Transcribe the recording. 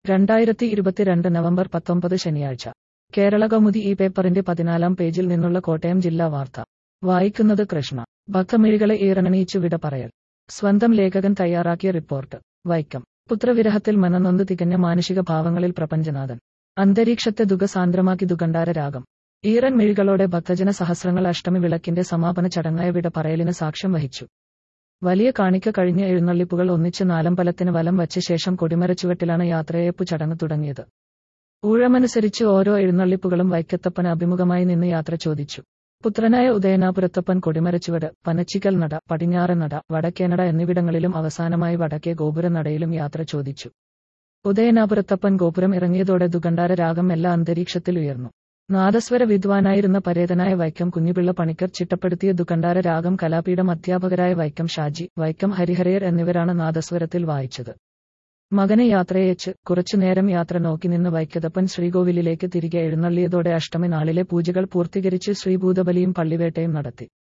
രണ്ടായിരത്തി ഇരുപത്തിരണ്ട് നവംബർ പത്തൊമ്പത് ശനിയാഴ്ച കേരള കൗമുദി ഈ പേപ്പറിന്റെ പതിനാലാം പേജിൽ നിന്നുള്ള കോട്ടയം ജില്ലാ വാർത്ത വായിക്കുന്നത് കൃഷ്ണ ഭക്തമിഴികളെ ഈറനണിയിച്ചു വിട പറയൽ സ്വന്തം ലേഖകൻ തയ്യാറാക്കിയ റിപ്പോർട്ട് വൈക്കം പുത്രവിരഹത്തിൽ മനനൊന്ത് തികഞ്ഞ മാനുഷിക ഭാവങ്ങളിൽ പ്രപഞ്ചനാഥൻ അന്തരീക്ഷത്തെ ദുഃഖസാന്ദ്രമാക്കി ദുഗണ്ടാര രാഗം ഈറൻ മിഴികളോടെ ഭക്തജന സഹസ്രങ്ങൾ അഷ്ടമി വിളക്കിന്റെ സമാപന ചടങ്ങായ വിട പറയലിന് സാക്ഷ്യം വഹിച്ചു വലിയ കാണിക്ക കഴിഞ്ഞ എഴുന്നള്ളിപ്പുകൾ ഒന്നിച്ച് നാലമ്പലത്തിന് വലം വച്ച ശേഷം കൊടിമരച്ചുവട്ടിലാണ് യാത്രയയപ്പു ചടങ്ങ് തുടങ്ങിയത് ഊഴമനുസരിച്ച് ഓരോ എഴുന്നള്ളിപ്പുകളും വൈക്കത്തപ്പന് അഭിമുഖമായി നിന്ന് യാത്ര ചോദിച്ചു പുത്രനായ ഉദയനാപുരത്തപ്പൻ കൊടിമരച്ചുവട് പനച്ചിക്കൽ നട പടിഞ്ഞാറ് നട വടക്കേനട എന്നിവിടങ്ങളിലും അവസാനമായി വടക്കേ ഗോപുരനടയിലും യാത്ര ചോദിച്ചു ഉദയനാപുരത്തപ്പൻ ഗോപുരം ഇറങ്ങിയതോടെ ദുഗണ്ടാര രാഗം എല്ലാ അന്തരീക്ഷത്തിൽ ഉയർന്നു നാദസ്വര വിദ്വാനായിരുന്ന പരേതനായ വൈക്കം കുഞ്ഞുപിള്ള പണിക്കർ ചിട്ടപ്പെടുത്തിയ ദുഗണ്ടാര രാഗം കലാപീഠം അധ്യാപകരായ വൈക്കം ഷാജി വൈക്കം ഹരിഹരയർ എന്നിവരാണ് നാദസ്വരത്തിൽ വായിച്ചത് മകനെ യാത്രയച്ച് കുറച്ചുനേരം യാത്ര നോക്കി നിന്ന് വൈക്കതപ്പൻ ശ്രീകോവിലിലേക്ക് തിരികെ എഴുന്നള്ളിയതോടെ അഷ്ടമി നാളിലെ പൂജകൾ പൂർത്തീകരിച്ച് ശ്രീഭൂതബലിയും പള്ളിവേട്ടയും നടത്തി